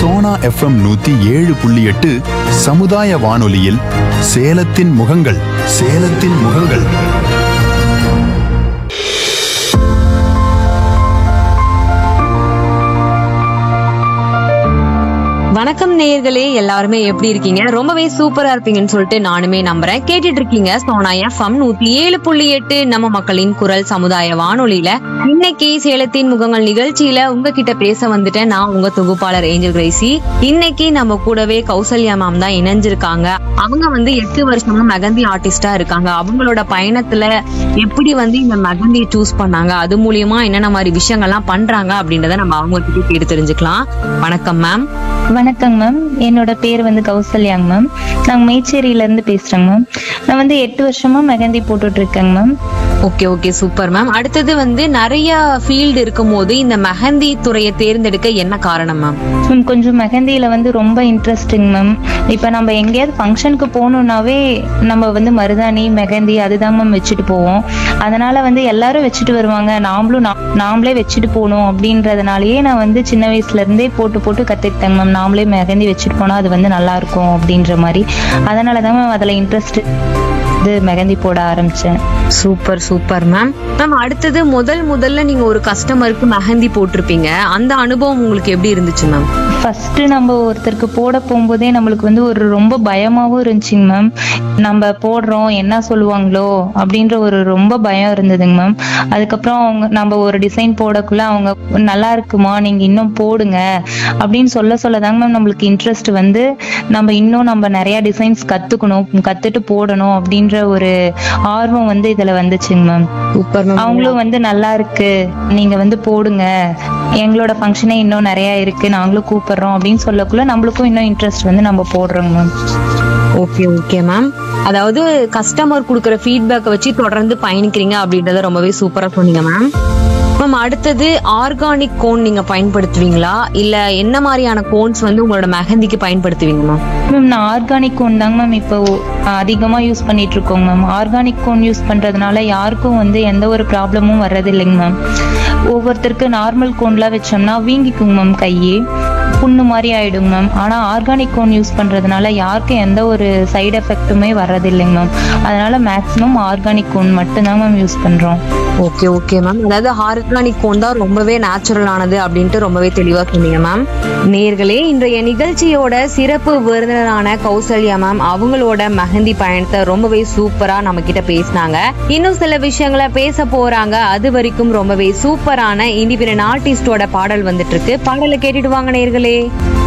Sona FM நூத்தி ஏழு புள்ளி எட்டு சமுதாய வானொலியில் சேலத்தின் முகங்கள் சேலத்தின் முகங்கள் வணக்கம் நேயர்களே எல்லாருமே எப்படி இருக்கீங்க ரொம்பவே சூப்பரா இருப்பீங்கன்னு சொல்லிட்டு நானுமே நம்புறேன் கேட்டுட்டு இருக்கீங்க சோனா எஃப்எம் நூத்தி ஏழு புள்ளி எட்டு நம்ம மக்களின் குரல் சமுதாய வானொலியில இன்னைக்கு சேலத்தின் முகங்கள் நிகழ்ச்சியில உங்ககிட்ட பேச வந்துட்டேன் நான் உங்க தொகுப்பாளர் ஏஞ்சல் கிரேசி இன்னைக்கு நம்ம கூடவே கௌசல்யா மேம் தான் இணைஞ்சிருக்காங்க அவங்க வந்து எட்டு வருஷமா மெகந்தி ஆர்டிஸ்டா இருக்காங்க அவங்களோட பயணத்துல எப்படி வந்து இந்த மெகந்தியை சூஸ் பண்ணாங்க அது மூலியமா என்னென்ன மாதிரி விஷயங்கள்லாம் பண்றாங்க அப்படின்றத நம்ம அவங்க கிட்ட கேட்டு தெரிஞ்சுக்கலாம் வணக்கம் மேம் வணக்கங்க மேம் என்னோட பேர் வந்து கௌசல்யாங்க மேம் நாங்கள் மேச்சேரியில இருந்து பேசுறேங்க மேம் நான் வந்து எட்டு வருஷமா மெகந்தி போட்டுட்டு இருக்கேங்க ma'am okay okay super ma'am அடுத்தது வந்து நிறைய ஃபீல்டு இருக்கும் போது இந்த மெஹந்தி துறையை தேர்ந்தெடுக்க என்ன காரணம் மேம் மேம் கொஞ்சம் மெஹந்தியில வந்து ரொம்ப இன்ட்ரெஸ்டிங் மேம் இப்போ நம்ம எங்கேயாவது ஃபங்க்ஷனுக்கு போகணுன்னாவே நம்ம வந்து மருதாணி மெஹந்தி அதுதான் மேம் வச்சுட்டு போவோம் அதனால வந்து எல்லாரும் வச்சுட்டு வருவாங்க நாமளும் நா- நாமளே வச்சுட்டு போகணும் அப்படின்றதுனாலயே நான் வந்து சின்ன வயசுல இருந்தே போட்டு போட்டு கத்துக்கிட்டேங்க மேம் நாமளே மெஹந்தி வச்சுட்டு போனா அது வந்து நல்லா இருக்கும் அப்படின்ற மாதிரி அதனால தான் மேம் அதுல இன்ட்ரெஸ்ட் இது மெஹந்தி போட ஆரம்பிச்சேன் சூப்பர் சூப்பர் மேம் மேம் அடுத்தது முதல் முதல்ல நீங்க ஒரு கஸ்டமருக்கு மெஹந்தி போட்டிருப்பீங்க அந்த அனுபவம் உங்களுக்கு எப்படி இருந்துச்சு மேம் ஃபர்ஸ்ட் நம்ம ஒருத்தருக்கு போட போகும்போதே நம்மளுக்கு வந்து ஒரு ரொம்ப பயமாவும் இருந்துச்சுங்க மேம் நம்ம போடுறோம் என்ன சொல்லுவாங்களோ அப்படின்ற ஒரு ரொம்ப பயம் இருந்ததுங்க மேம் அதுக்கப்புறம் அவங்க நம்ம ஒரு டிசைன் போடக்குள்ள அவங்க நல்லா இருக்குமா நீங்க இன்னும் போடுங்க அப்படின்னு சொல்ல சொல்ல தாங்க மேம் நம்மளுக்கு இன்ட்ரெஸ்ட் வந்து நம்ம இன்னும் நம்ம நிறைய டிசைன்ஸ் கத்துக்கணும் கத்துட்டு போடணும் அப்படின்ற ஒரு ஆர்வம் வந்து இதுல வந்துச்சுங்க மேம் சூப்பர் மேம் அவங்களும் வந்து நல்லா இருக்கு நீங்க வந்து போடுங்க எங்களோட ஃபங்க்ஷனே இன்னும் நிறைய இருக்கு நாங்களும் கூப்பிடுறோம் அப்படின்னு சொல்லக்குள்ள நம்மளுக்கும் இன்னும் இன்ட்ரெஸ்ட் வந்து நம்ம போடுறோங்க மேம் ஓகே ஓகே மேம் அதாவது கஸ்டமர் கொடுக்குற ஃபீட்பேக்கை வச்சு தொடர்ந்து பயணிக்கிறீங்க அப்படின்றத ரொம்பவே சூப்பரா சொன்னீங்க மேம் மேம் அடுத்தது ஆர்கானிக் கோன் நீங்க பயன்படுத்துவீங்களா இல்ல என்ன மாதிரியான கோன்ஸ் வந்து உங்களோட மெஹந்திக்கு பயன்படுத்துவீங்க மேம் மேம் நான் ஆர்கானிக் கோன் தாங்க மேம் இப்போ அதிகமாக யூஸ் பண்ணிட்டு இருக்கோங்க மேம் ஆர்கானிக் கோன் யூஸ் பண்றதுனால யாருக்கும் வந்து எந்த ஒரு ப்ராப்ளமும் வர்றது இல்லைங்க மேம் ஒவ்வொருத்தருக்கு நார்மல் கோன்லாம் வச்சோம்னா வீங்கிக்குங்க மேம் கையே புண்ணு மாதிரி ஆயிடுங்க மேம் ஆனால் ஆர்கானிக் கோன் யூஸ் பண்றதுனால யாருக்கும் எந்த ஒரு சைடு எஃபெக்ட்டுமே வர்றது இல்லைங்க மேம் அதனால மேக்ஸிமம் ஆர்கானிக் கோன் மட்டும்தான் மேம் யூஸ் பண்றோம் ஓகே ஓகே மேம் அதாவது ஆர்கானிக் கோன் தான் ரொம்பவே நேச்சுரல் ஆனது அப்படின்ட்டு ரொம்பவே தெளிவா சொன்னீங்க மேம் நேர்களே இன்றைய நிகழ்ச்சியோட சிறப்பு விருந்தினரான கௌசல்யா மேம் அவங்களோட மெஹந்தி பயணத்தை ரொம்பவே சூப்பரா நம்ம கிட்ட பேசினாங்க இன்னும் சில விஷயங்களை பேச போறாங்க அது வரைக்கும் ரொம்பவே சூப்பரான இண்டிபெண்டன்ட் ஆர்டிஸ்டோட பாடல் வந்துட்டு இருக்கு பாடலை கேட்டுட்டு வாங்க நேர்களே